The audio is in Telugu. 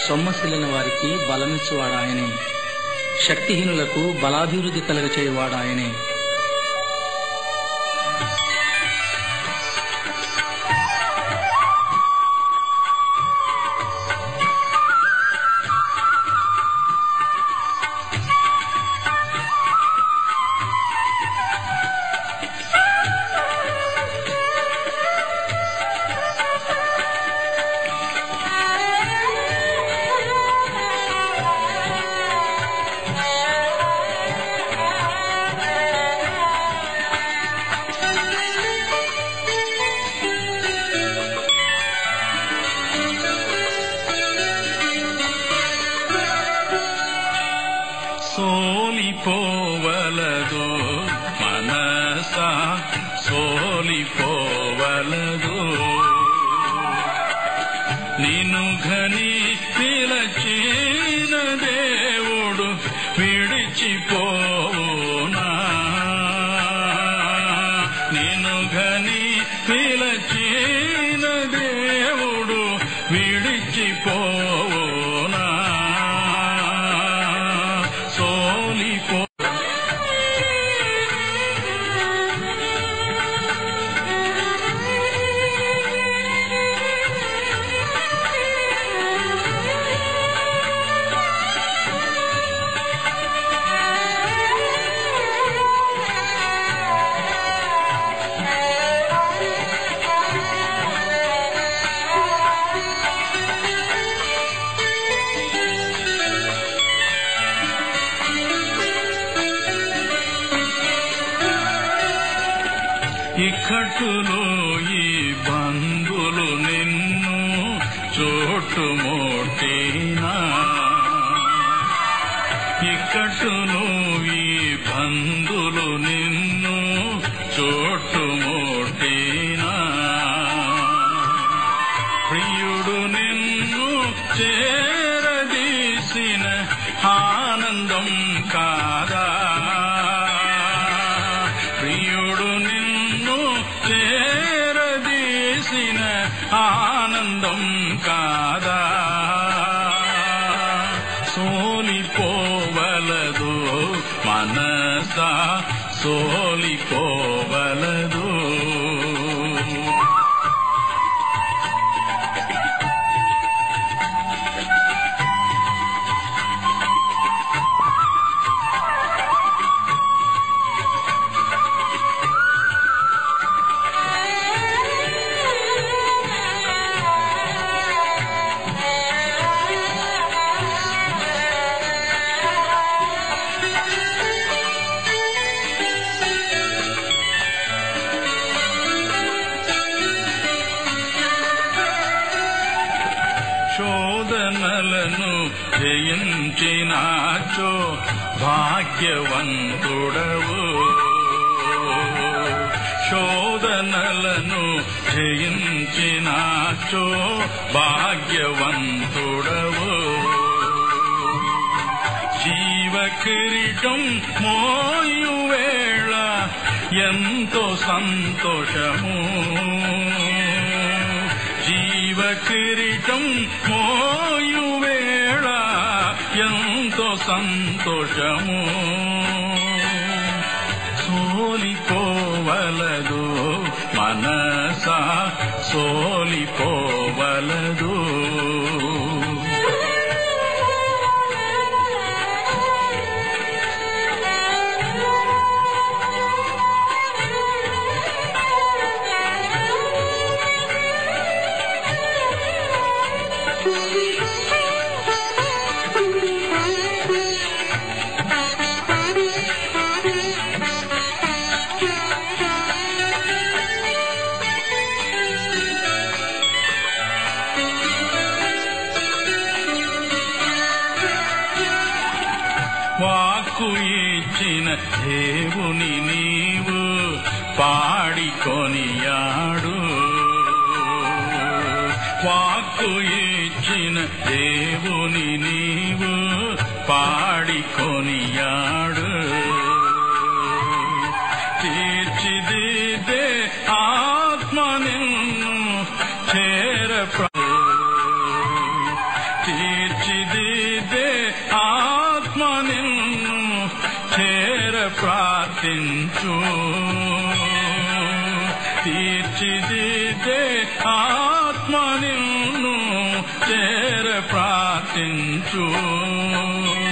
సొమ్మసిల్లిన వారికి బలమిచ్చువాడాయనే శక్తిహీనులకు బలాభివృద్ధి కలగచేయువాడాయనే సోలిపోవలదు మనస సోలిపోవలదు నిన్ను ఘని పిలచిన దేవుడు విడిచిపోవునా నిన్ను ఘని పిలచిన దేవుడు విడిచిపోవునా సోలిపో ఇక్కట్టులో ఈ బంధులు నిన్ను చోటుమోటినా ఇక్కట్టులో ఈ బంధులు నిన్ను చోటుమోటినా ప్రియుడు నిన్ను చేరదీసిన ఆనందం కాదా ప్రియుడు నిన్ను చేరదీసిన ఆనందం కాదా సోలిపోవలదు మనస సోలిపోవలదు శోధనలను జయించినాచో భాగ్యవంతుడవు శోధనలను జయించినాచో భాగ్యవంతుడవు జీవ కిరీటం మోయువేళ ఎంతో సంతోషము జీవ కిరీటం మోయువేళ ఎంతో సంతోషము సోలిపోవలదు మనస సోలిపోవలదు వాక్కు ఇచ్చిన దేవుని నీవు పాడికొనియాడు వాక్కు ఇచ్చిన దేవుని నీవు పాడికొనియాడు తీర్చిదిద్దే ఆత్మ నిన్ను చేర తీర్చి తీర్చిదిద్దే ఆత్మ నిన్ను చేర ప్రార్థించు